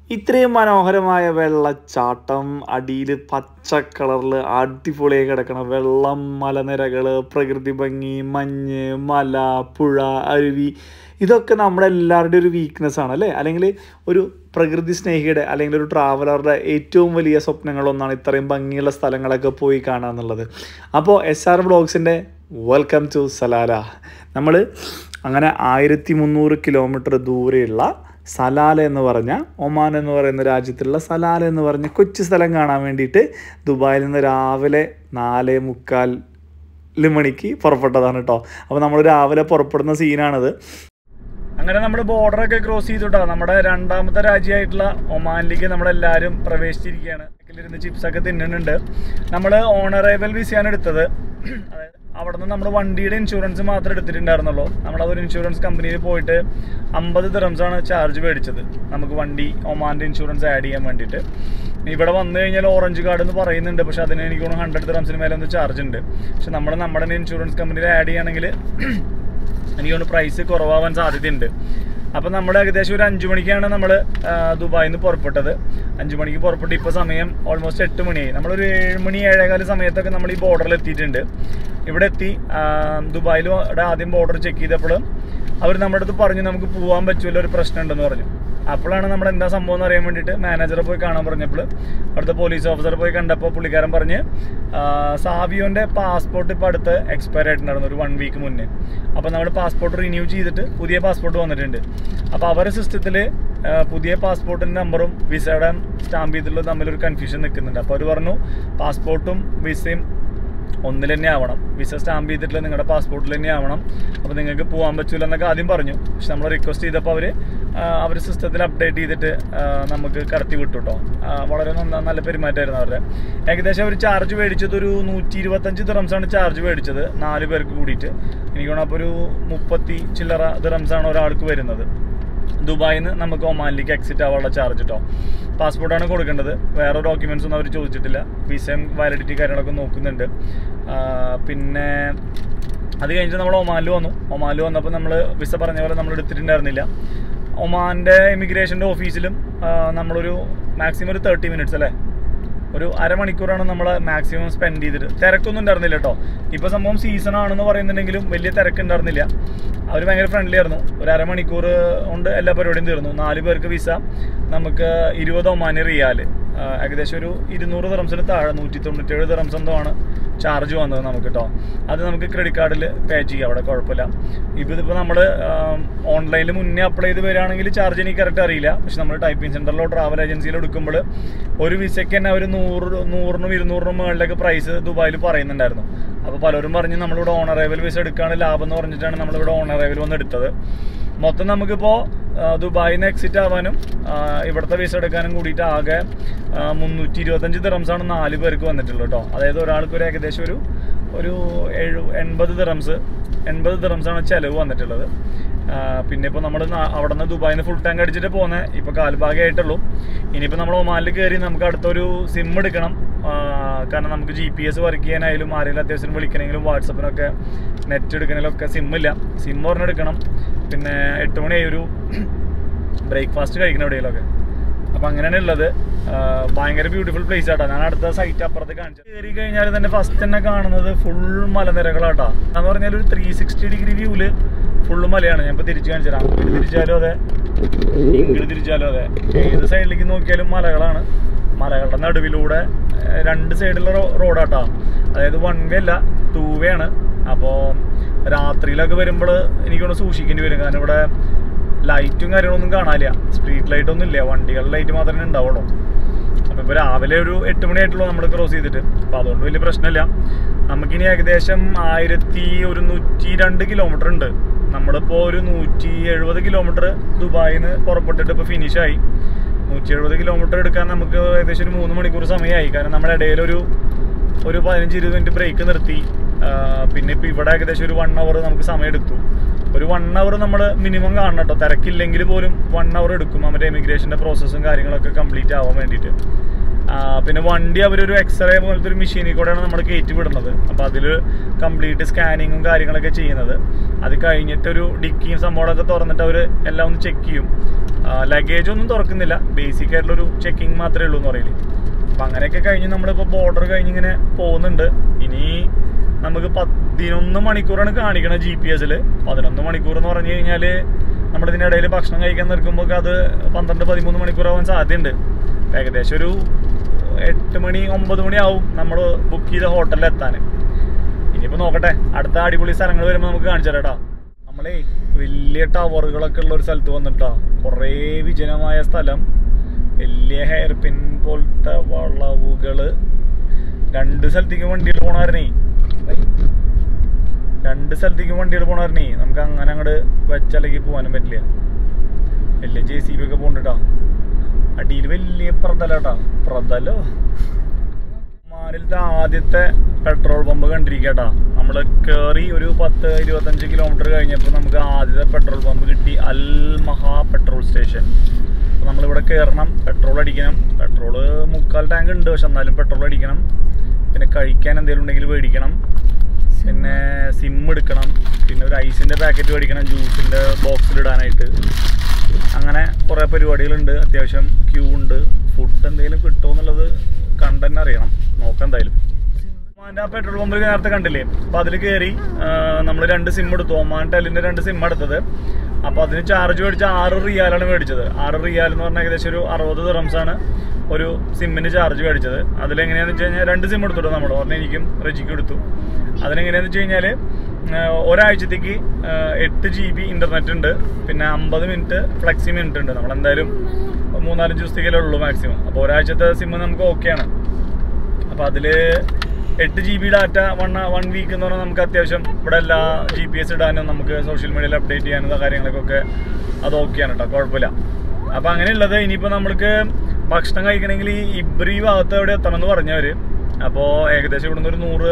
ഇത്രയും മനോഹരമായ വെള്ളച്ചാട്ടം അടിയിൽ പച്ച കളറിൽ അടിപൊളിയായി കിടക്കണ വെള്ളം മലനിരകൾ പ്രകൃതി ഭംഗി മഞ്ഞ് മല പുഴ അരുവി ഇതൊക്കെ നമ്മുടെ എല്ലാവരുടെയും ഒരു വീക്ക്നെസ് ആണ് അല്ലേ അല്ലെങ്കിൽ ഒരു പ്രകൃതി സ്നേഹിയുടെ അല്ലെങ്കിൽ ഒരു ട്രാവലറുടെ ഏറ്റവും വലിയ സ്വപ്നങ്ങളൊന്നാണ് ഇത്രയും ഭംഗിയുള്ള സ്ഥലങ്ങളൊക്കെ പോയി കാണുക എന്നുള്ളത് അപ്പോൾ എസ് ആർ ബ്ലോഗ്സിൻ്റെ വെൽക്കം ടു സലാല നമ്മൾ അങ്ങനെ ആയിരത്തി മുന്നൂറ് കിലോമീറ്റർ ദൂരെയുള്ള സലാല എന്ന് പറഞ്ഞ ഒമാൻ എന്ന് പറയുന്ന രാജ്യത്തുള്ള സലാല എന്ന് പറഞ്ഞ കൊച്ചു സ്ഥലം കാണാൻ വേണ്ടിയിട്ട് ദുബായിൽ നിന്ന് രാവിലെ നാല് മുക്കാൽ മണിക്ക് പുറപ്പെട്ടതാണ് കേട്ടോ അപ്പോൾ നമ്മൾ രാവിലെ പുറപ്പെടുന്ന സീനാണത് അങ്ങനെ നമ്മൾ ബോർഡറൊക്കെ ക്രോസ് ചെയ്തിട്ടോ നമ്മുടെ രണ്ടാമത്തെ രാജ്യമായിട്ടുള്ള ഒമാനിലേക്ക് നമ്മളെല്ലാവരും പ്രവേശിച്ചിരിക്കുകയാണ് ഇരുന്ന് ചിപ്സൊക്കെ തിന്നുന്നുണ്ട് നമ്മൾ ഓണറേബിൾ വിസയാണ് എടുത്തത് അതായത് അവിടെ നിന്ന് നമ്മൾ വണ്ടിയുടെ ഇൻഷുറൻസ് മാത്രമേ എടുത്തിട്ടുണ്ടായിരുന്നുള്ളൂ നമ്മളതൊരു ഇൻഷുറൻസ് കമ്പനിയിൽ പോയിട്ട് അമ്പത് ദിറംസാണ് ചാർജ് മേടിച്ചത് നമുക്ക് വണ്ടി ഒമാൻ്റെ ഇൻഷുറൻസ് ആഡ് ചെയ്യാൻ വേണ്ടിയിട്ട് ഇവിടെ വന്നു കഴിഞ്ഞാൽ ഓറഞ്ച് കാർഡ് എന്ന് പറയുന്നുണ്ട് പക്ഷെ അതിന് എനിക്ക് തോന്നുന്നു ഹൺഡ്രഡ് ദിറംസിന് മേലെ ഒന്ന് ചാർജ് ഉണ്ട് പക്ഷെ നമ്മൾ നമ്മുടെ ഇൻഷുറൻസ് കമ്പനിയിൽ ആഡ് ചെയ്യുകയാണെങ്കിൽ എനിക്ക് തോന്നുന്നു പ്രൈസ് കുറവാവാൻ സാധ്യതയുണ്ട് അപ്പോൾ നമ്മൾ ഏകദേശം ഒരു അഞ്ച് മണിക്കാണ് നമ്മൾ ദുബായിൽ നിന്ന് പുറപ്പെട്ടത് അഞ്ച് മണിക്ക് പുറപ്പെട്ട് ഇപ്പോൾ സമയം ഓൾമോസ്റ്റ് എട്ട് മണിയായി നമ്മളൊരു ഏഴ് മണി ഏഴേകാല സമയത്തൊക്കെ നമ്മൾ ഈ ബോർഡറിൽ എത്തിയിട്ടുണ്ട് ഇവിടെ എത്തി ദുബായിൽ ആദ്യം ബോർഡർ ചെക്ക് ചെയ്തപ്പോൾ അവർ നമ്മുടെ അടുത്ത് പറഞ്ഞു നമുക്ക് പോകാൻ പറ്റുമല്ലോ ഒരു പ്രശ്നം ഉണ്ടെന്ന് പറഞ്ഞു അപ്പോഴാണ് നമ്മൾ എന്താ സംഭവം എന്ന് അറിയാൻ വേണ്ടിയിട്ട് മാനേജറെ പോയി കാണാൻ പറഞ്ഞപ്പോൾ അവിടുത്തെ പോലീസ് ഓഫീസർ പോയി കണ്ടപ്പോൾ പുള്ളിക്കാരൻ പറഞ്ഞ് സാവിയോൻ്റെ പാസ്പോർട്ട് ഇപ്പോൾ അടുത്ത് എക്സ്പയർ ആയിട്ടുണ്ടായിരുന്നു ഒരു വൺ വീക്ക് മുന്നേ അപ്പോൾ നമ്മൾ പാസ്പോർട്ട് റിന്യൂ ചെയ്തിട്ട് പുതിയ പാസ്പോർട്ട് വന്നിട്ടുണ്ട് അപ്പോൾ അവരുടെ സിസ്റ്റത്തിൽ പുതിയ പാസ്പോർട്ടിൻ്റെ നമ്പറും വിസയുടെ സ്റ്റാമ്പ് ചെയ്തിട്ടുള്ള തമ്മിലൊരു കൺഫ്യൂഷൻ നിൽക്കുന്നുണ്ട് അപ്പോൾ അവർ പറഞ്ഞു പാസ്പോർട്ടും വിസയും ഒന്നിൽ തന്നെ ആവണം വിസ സ്റ്റാമ്പ് ചെയ്തിട്ടുള്ള നിങ്ങളുടെ പാസ്പോർട്ടിൽ തന്നെ ആവണം അപ്പോൾ നിങ്ങൾക്ക് പോകാൻ പറ്റില്ല എന്നൊക്കെ ആദ്യം പറഞ്ഞു പക്ഷെ നമ്മൾ റിക്വസ്റ്റ് ചെയ്തപ്പോൾ അവർ അവർ സിസ്റ്റത്തിൽ അപ്ഡേറ്റ് ചെയ്തിട്ട് നമുക്ക് കടത്തി വിട്ടു കേട്ടോ വളരെ നന്ന നല്ല പെരുമാറ്റമായിരുന്നു അവരുടെ ഏകദേശം അവർ ചാർജ് മേടിച്ചത് ഒരു നൂറ്റി ഇരുപത്തഞ്ച് ദിറംസാണ് ചാർജ് മേടിച്ചത് നാല് പേർക്ക് കൂടിയിട്ട് എനിക്ക് തോന്നുന്നു അപ്പോൾ ഒരു മുപ്പത്തി ചില്ലറ ദിറംസാണ് ഒരാൾക്ക് വരുന്നത് ദുബായിൽ നിന്ന് നമുക്ക് ഒമാനിലേക്ക് എക്സിറ്റ് ആവാനുള്ള ചാർജ് കേട്ടോ പാസ്പോർട്ടാണ് കൊടുക്കേണ്ടത് വേറെ ഡോക്യുമെൻറ്റ്സ് ഒന്നും അവർ ചോദിച്ചിട്ടില്ല വിസയും വാലിഡിറ്റി കാര്യങ്ങളൊക്കെ നോക്കുന്നുണ്ട് പിന്നെ അത് കഴിഞ്ഞിട്ട് നമ്മൾ ഒമാനിൽ വന്നു ഒമാനിൽ വന്നപ്പോൾ നമ്മൾ വിസ പറഞ്ഞ പോലെ നമ്മൾ എടുത്തിട്ടുണ്ടായിരുന്നില്ല ഒമാൻ്റെ ഇമിഗ്രേഷൻ്റെ ഓഫീസിലും നമ്മളൊരു മാക്സിമം ഒരു തേർട്ടി മിനിറ്റ്സ് അല്ലേ ഒരു അരമണിക്കൂറാണ് നമ്മൾ മാക്സിമം സ്പെൻഡ് ചെയ്തിട്ട് തിരക്കൊന്നും ഉണ്ടായിരുന്നില്ല കേട്ടോ ഇപ്പോൾ സംഭവം സീസൺ ആണെന്ന് പറയുന്നുണ്ടെങ്കിലും വലിയ തിരക്കുണ്ടായിരുന്നില്ല അവർ ഭയങ്കര ഫ്രണ്ട്ലി ആയിരുന്നു ഒരു അരമണിക്കൂർ കൊണ്ട് എല്ലാ പരിപാടിയും തീർന്നു നാല് പേർക്ക് വിസ നമുക്ക് ഇരുപത് ഒമാനി റിയാൽ ഏകദേശം ഒരു ഇരുന്നൂറ് ദിറംസിന് താഴെ നൂറ്റി തൊണ്ണൂറ്റേഴ് ദിറംസ് എന്തോ ആണ് ചാർജ് വന്നത് നമുക്ക് കേട്ടോ അത് നമുക്ക് ക്രെഡിറ്റ് കാർഡിൽ പേ ചെയ്യാം അവിടെ കുഴപ്പമില്ല ഇപ്പോൾ ഇതിപ്പോൾ നമ്മൾ ഓൺലൈനിൽ മുന്നേ അപ്ലൈ ചെയ്ത് വരികയാണെങ്കിൽ ചാർജ് എനിക്ക് കറക്റ്റ് അറിയില്ല പക്ഷെ നമ്മൾ ടൈപ്പിംഗ് സെൻറ്ററിലോ ട്രാവൽ ഏജൻസിയിലോ എടുക്കുമ്പോൾ ഒരു വിസയ്ക്ക് തന്നെ ഒരു നൂറ് നൂറിനും ഇരുന്നൂറിനും മുകളിലൊക്കെ പ്രൈസ് ദുബായിൽ പറയുന്നുണ്ടായിരുന്നു അപ്പോൾ പലരും പറഞ്ഞ് നമ്മളിവിടെ ഓണറേബിൾ വിസ എടുക്കുകയാണ് ലാഭം എന്ന് പറഞ്ഞിട്ടാണ് നമ്മളിവിടെ ഓണറേബിൾ വന്ന് എടുത്തത് മൊത്തം നമുക്കിപ്പോൾ ദുബായിൽ നിന്ന് എക്സിറ്റ് ആവാനും ഇവിടുത്തെ വിസ എടുക്കാനും കൂടിയിട്ട് ആകെ മുന്നൂറ്റി ഇരുപത്തഞ്ച് ദിറംസാണ് നാല് പേർക്ക് വന്നിട്ടുള്ളത് കേട്ടോ അതായത് ഒരാൾക്ക് ഒരു ഏകദേശം ഒരു ഒരു എഴു എൺപത് ദിറംസ് എൺപത് ദിറംസാണ് ചിലവ് വന്നിട്ടുള്ളത് പിന്നെ ഇപ്പോൾ നമ്മൾ അവിടെ നിന്ന് ദുബായിൽ നിന്ന് ഫുൾ ടാങ്ക് അടിച്ചിട്ട് പോകുന്നത് ഇപ്പോൾ കാൽഭാഗമായിട്ടുള്ളൂ ഇനിയിപ്പോൾ നമ്മൾ ഒമാനിൽ കയറി നമുക്ക് അടുത്തൊരു സിം എടുക്കണം കാരണം നമുക്ക് ജി പി എസ് വർക്ക് ചെയ്യാനായാലും ആരെങ്കിലും അത്യാവശ്യം വിളിക്കണമെങ്കിലും വാട്സപ്പിനൊക്കെ നെറ്റ് എടുക്കണമെങ്കിലൊക്കെ സിമ്മില്ല സിം ഒരെണ്ണം പിന്നെ എട്ട് മണിയായി ഒരു ബ്രേക്ക്ഫാസ്റ്റ് കഴിക്കണം എവിടെയെങ്കിലൊക്കെ അപ്പോൾ അങ്ങനെയാണ് ഉള്ളത് ഭയങ്കര ബ്യൂട്ടിഫുൾ പ്ലേസ് ആട്ടോ ഞാൻ അടുത്ത സൈറ്റ് അപ്പുറത്ത് കാണിച്ചു കയറി കഴിഞ്ഞാൽ തന്നെ ഫസ്റ്റ് തന്നെ കാണുന്നത് ഫുൾ മലനിരകളാട്ടോ എന്ന് പറഞ്ഞാൽ ഒരു ത്രീ സിക്സ്റ്റി ഡിഗ്രി വ്യൂവില് ഫുള്ള് മലയാണ് ഞാൻ ഇപ്പോൾ തിരിച്ചു കാണിച്ചു തരാം ഇങ്ങോട്ട് തിരിച്ചാലും അതെ ഇങ്ങോട്ട് തിരിച്ചാലും അതെ ഏത് സൈഡിലേക്ക് നോക്കിയാലും മലകളാണ് മലകളുടെ നടുവിലൂടെ രണ്ട് സൈഡിലുള്ള റോഡാട്ടോ അതായത് വൺ വേ അല്ല ടൂ വേ ആണ് അപ്പോൾ രാത്രിയിലൊക്കെ വരുമ്പോൾ എനിക്കൊന്ന് സൂക്ഷിക്കേണ്ടി വരും കാരണം ഇവിടെ ലൈറ്റും കാര്യങ്ങളൊന്നും കാണാനില്ല സ്ട്രീറ്റ് ലൈറ്റ് ഒന്നും ഇല്ല വണ്ടികളുടെ ലൈറ്റ് മാത്രമേ ഉണ്ടാവുള്ളൂ അപ്പോൾ ഇപ്പോൾ രാവിലെ ഒരു എട്ട് മണിയായിട്ടുള്ളൂ നമ്മൾ ക്രോസ് ചെയ്തിട്ട് അപ്പോൾ അതുകൊണ്ട് വലിയ പ്രശ്നമില്ല നമുക്കിനി ഏകദേശം ആയിരത്തി ഒരുന്നൂറ്റി രണ്ട് കിലോമീറ്റർ ഉണ്ട് നമ്മളിപ്പോൾ ഒരു നൂറ്റി എഴുപത് കിലോമീറ്റർ ദുബായിൽ നിന്ന് പുറപ്പെട്ടിട്ട് ഇപ്പോൾ ഫിനിഷായി നൂറ്റി എഴുപത് കിലോമീറ്റർ എടുക്കാൻ നമുക്ക് ഏകദേശം ഒരു മൂന്ന് മണിക്കൂർ സമയമായി കാരണം നമ്മുടെ ഇടയിലൊരു ഒരു പതിനഞ്ച് ഇരുപത് മിനിറ്റ് ബ്രേക്ക് നിർത്തി പിന്നെ ഇപ്പോൾ ഇവിടെ ഏകദേശം ഒരു വൺ അവർ നമുക്ക് സമയം എടുത്തു ഒരു വൺ അവർ നമ്മൾ മിനിമം കാണണം കേട്ടോ തിരക്കില്ലെങ്കിൽ പോലും വൺ അവർ എടുക്കും അവരുടെ എമിഗ്രേഷൻ്റെ പ്രോസസ്സും കാര്യങ്ങളൊക്കെ കംപ്ലീറ്റ് ആവാൻ വേണ്ടിയിട്ട് പിന്നെ വണ്ടി അവരൊരു എക്സ്റേ പോലത്തെ ഒരു മെഷീനിൽ കൂടെയാണ് നമ്മൾ കയറ്റി വിടുന്നത് അപ്പോൾ അതിൽ കംപ്ലീറ്റ് സ്കാനിങ്ങും കാര്യങ്ങളൊക്കെ ചെയ്യുന്നത് അത് കഴിഞ്ഞിട്ടൊരു ഡിക്കിയും സംഭവങ്ങളൊക്കെ തുറന്നിട്ട് അവർ എല്ലാം ഒന്ന് ചെക്ക് ചെയ്യും ലഗേജ് ഒന്നും തുറക്കുന്നില്ല ബേസിക് ആയിട്ടുള്ളൊരു ചെക്കിങ് മാത്രമേ ഉള്ളൂ എന്ന് പറയില്ലേ അപ്പം അങ്ങനെയൊക്കെ കഴിഞ്ഞ് നമ്മളിപ്പോൾ ബോർഡർ കഴിഞ്ഞ് ഇങ്ങനെ പോകുന്നുണ്ട് ഇനി നമുക്ക് പതിനൊന്ന് മണിക്കൂറാണ് കാണിക്കണത് ജി പി എസിൽ പതിനൊന്ന് മണിക്കൂർ എന്ന് പറഞ്ഞു കഴിഞ്ഞാൽ നമ്മളിതിനിടയിൽ ഭക്ഷണം കഴിക്കാൻ നിൽക്കുമ്പോൾ അത് പന്ത്രണ്ട് പതിമൂന്ന് മണിക്കൂറാവാൻ സാധ്യതയുണ്ട് അപ്പൊ ഏകദേശം ഒരു എട്ട് മണി ഒമ്പത് മണിയാവും നമ്മൾ ബുക്ക് ചെയ്ത ഹോട്ടലിൽ എത്താൻ ഇനിയിപ്പോൾ നോക്കട്ടെ അടുത്ത അടിപൊളി സ്ഥലങ്ങൾ വരുമ്പോൾ നമുക്ക് കാണിച്ചു തരാം കേട്ടോ നമ്മളേ വലിയ ടവറുകളൊക്കെ ഉള്ള ഒരു സ്ഥലത്ത് വന്നിട്ടാ കുറേ വിജനമായ സ്ഥലം വലിയ ഹെയർ പിൻ പോലത്തെ വളവുകള് രണ്ട് സ്ഥലത്തേക്ക് വണ്ടികൾ പോണായിരുന്നേ രണ്ട് സ്ഥലത്തേക്ക് വണ്ടികൾ പോണായിരുന്നേ നമുക്ക് അങ്ങനെ അങ്ങോട്ട് വെച്ചല്ലെങ്കിൽ പോകാനും പറ്റില്ല വലിയ ജെ സി ബി ഒക്കെ പോണ്ടിട്ടാ അടിയിൽ വലിയ പ്രതലാട്ടാ പ്രതലോ മാനിലത്തെ ആദ്യത്തെ പെട്രോൾ പമ്പ് കണ്ടിരിക്കട്ടാ നമ്മൾ കയറി ഒരു പത്ത് ഇരുപത്തഞ്ച് കിലോമീറ്റർ കഴിഞ്ഞപ്പോൾ നമുക്ക് ആദ്യത്തെ പെട്രോൾ പമ്പ് കിട്ടി അൽ മഹാ പെട്രോൾ സ്റ്റേഷൻ അപ്പോൾ നമ്മളിവിടെ കയറണം പെട്രോൾ അടിക്കണം പെട്രോൾ മുക്കാൽ ടാങ്ക് ഉണ്ട് പക്ഷെ എന്നാലും പെട്രോൾ അടിക്കണം പിന്നെ കഴിക്കാൻ എന്തെങ്കിലും ഉണ്ടെങ്കിൽ മേടിക്കണം പിന്നെ സിം എടുക്കണം പിന്നെ ഒരു ഐസിൻ്റെ പാക്കറ്റ് മേടിക്കണം ജ്യൂസിൻ്റെ ബോക്സിലിടാനായിട്ട് അങ്ങനെ കുറേ പരിപാടികളുണ്ട് അത്യാവശ്യം ക്യൂ ഉണ്ട് ഫുഡ് എന്തെങ്കിലും കിട്ടുമോ എന്നുള്ളത് കണ്ടന്നെ അറിയണം നോക്കാം എന്തായാലും ഒമാൻ്റെ ആ പെട്രോൾ പമ്പിൽ നേരത്തെ കണ്ടില്ലേ അപ്പോൾ അതിൽ കയറി നമ്മൾ രണ്ട് സിം എടുത്തു ഒമാൻ ടെലിൻ്റെ രണ്ട് സിം എടുത്തത് അപ്പോൾ അതിന് ചാർജ് മേടിച്ച ആറ് റിയാലാണ് മേടിച്ചത് ആറ് റിയാൽ എന്ന് പറഞ്ഞാൽ ഏകദേശം ഒരു അറുപത് ദിറംസാണ് ഒരു സിമ്മിന് ചാർജ് മേടിച്ചത് അതിലെങ്ങനെയാണെന്ന് വെച്ച് കഴിഞ്ഞാൽ രണ്ട് സിം എടുത്തിട്ടു നമ്മൾ പറഞ്ഞ എനിക്കും റെജിക്കും എടുത്തു അതിനെങ്ങനെയാണെന്ന് വെച്ച് കഴിഞ്ഞാൽ ഒരാഴ്ചത്തേക്ക് എട്ട് ജി ബി ഇൻ്റർനെറ്റ് ഉണ്ട് പിന്നെ അമ്പത് മിനിറ്റ് ഫ്ലെക്സി മിനിറ്റ് ഉണ്ട് നമ്മൾ എന്തായാലും മൂന്നാലഞ്ച് ദിവസത്തേക്കല്ലേ ഉള്ളൂ മാക്സിമം അപ്പോൾ ഒരാഴ്ചത്തെ സിം നമുക്ക് ഓക്കെയാണ് അപ്പോൾ അതിൽ എട്ട് G B data one one week എന്ന് പറഞ്ഞാൽ നമുക്ക് അത്യാവശ്യം ഇവിടെ എല്ലാ ജി പി എസ് ഇടാനും നമുക്ക് സോഷ്യൽ മീഡിയയിൽ അപ്ഡേറ്റ് ചെയ്യാനും കാര്യങ്ങൾക്കൊക്കെ അത് ഓക്കെയാണ് കേട്ടോ കുഴപ്പമില്ല അപ്പോൾ അങ്ങനെയുള്ളത് ഇനിയിപ്പോൾ നമ്മൾക്ക് ഭക്ഷണം കഴിക്കണമെങ്കിൽ ഈ ഇബ്രി ഭാഗത്ത് എവിടെ എത്തണം എന്ന് പറഞ്ഞവർ അപ്പോൾ ഏകദേശം ഇവിടുന്ന് ഒരു നൂറ്